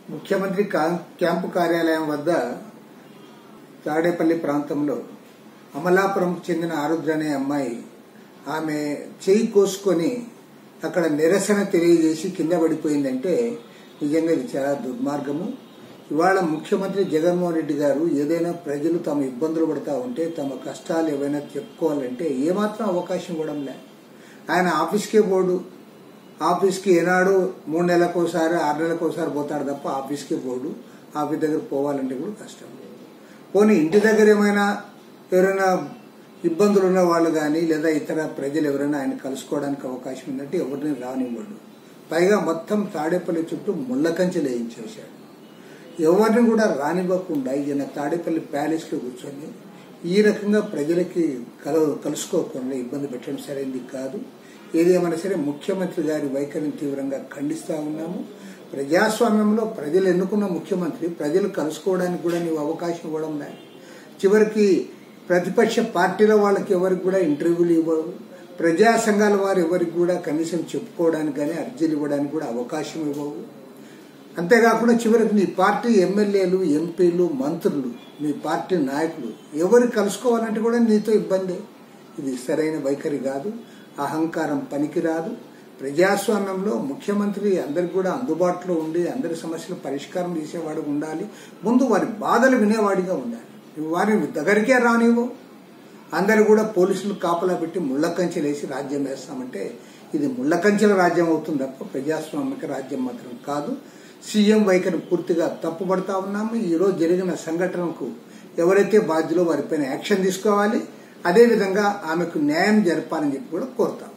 ముఖ్యమంత్రి కా- క్యాంపు కార్యాలయం వద్ద తాడేపల్లి ప్రాంతంలో అమలాపురంకు చెందిన ఆరుద్ర అనే అమ్మాయి ఆమె చేయి కోసుకొని అక్కడ నిరసన తెలియజేసి కింద పడిపోయిందంటే నిజంగా ఇది చాలా దుర్మార్గము ఇవాళ ముఖ్యమంత్రి జగన్మోహన్ రెడ్డి గారు ఏదైనా ప్రజలు తమ ఇబ్బందులు పడతా ఉంటే తమ కష్టాలు ఏవైనా చెప్పుకోవాలంటే ఏమాత్రం అవకాశం ఇవ్వడం లే ఆయన ఆఫీస్కే పోడు ఆఫీస్కి ఏనాడు మూడు నెలలకు ఒకసారి ఆరు నెలలకు ఒకసారి పోతాడు తప్ప ఆఫీస్కే పోడు ఆఫీస్ దగ్గర పోవాలంటే కూడా కష్టం పోనీ ఇంటి దగ్గర ఏమైనా ఎవరైనా ఇబ్బందులు ఉన్న వాళ్ళు కానీ లేదా ఇతర ప్రజలు ఎవరైనా ఆయన కలుసుకోవడానికి అవకాశం ఉందంటే ఎవరిని రానివ్వడు పైగా మొత్తం తాడేపల్లి చుట్టూ ముళ్ళ కంచెలు వేయించేశాడు ఎవరిని కూడా రానివ్వకుండా ఈయన తాడేపల్లి ప్యాలెస్లో కూర్చొని ఈ రకంగా ప్రజలకి కల కలుసుకోకుండా ఇబ్బంది పెట్టడం సరైనది కాదు ఏదేమైనా సరే ముఖ్యమంత్రి గారి వైఖరిని తీవ్రంగా ఖండిస్తా ఉన్నాము ప్రజాస్వామ్యంలో ప్రజలు ఎన్నుకున్న ముఖ్యమంత్రి ప్రజలు కలుసుకోవడానికి కూడా నీవు అవకాశం ఇవ్వడం లేదు చివరికి ప్రతిపక్ష పార్టీల వాళ్ళకి ఎవరికి కూడా ఇంటర్వ్యూలు ఇవ్వవు ప్రజా సంఘాల వారు ఎవరికి కూడా కనీసం చెప్పుకోవడానికి కానీ అర్జీలు ఇవ్వడానికి కూడా అవకాశం ఇవ్వవు అంతేకాకుండా చివరికి నీ పార్టీ ఎమ్మెల్యేలు ఎంపీలు మంత్రులు నీ పార్టీ నాయకులు ఎవరు కలుసుకోవాలంటే కూడా నీతో ఇబ్బందే ఇది సరైన వైఖరి కాదు అహంకారం పనికిరాదు ప్రజాస్వామ్యంలో ముఖ్యమంత్రి అందరికి కూడా అందుబాటులో ఉండి అందరి సమస్యలు పరిష్కారం చేసేవాడు ఉండాలి ముందు వారి బాధలు వినేవాడిగా ఉండాలి వారిని దగ్గరికే రానివ్వు అందరు కూడా పోలీసులు కాపలా పెట్టి ముళ్ళకంచెలేసి రాజ్యం వేస్తామంటే ఇది ముళ్ళకంచెల రాజ్యం అవుతుంది తప్ప ప్రజాస్వామిక రాజ్యం మాత్రం కాదు సీఎం వైఖరి పూర్తిగా తప్పుపడతా ఉన్నాము ఈ రోజు జరిగిన సంఘటనకు ఎవరైతే బాధ్యులో వారిపైన యాక్షన్ తీసుకోవాలి అదేవిధంగా ఆమెకు న్యాయం జరపాలని చెప్పి కూడా కోరుతాం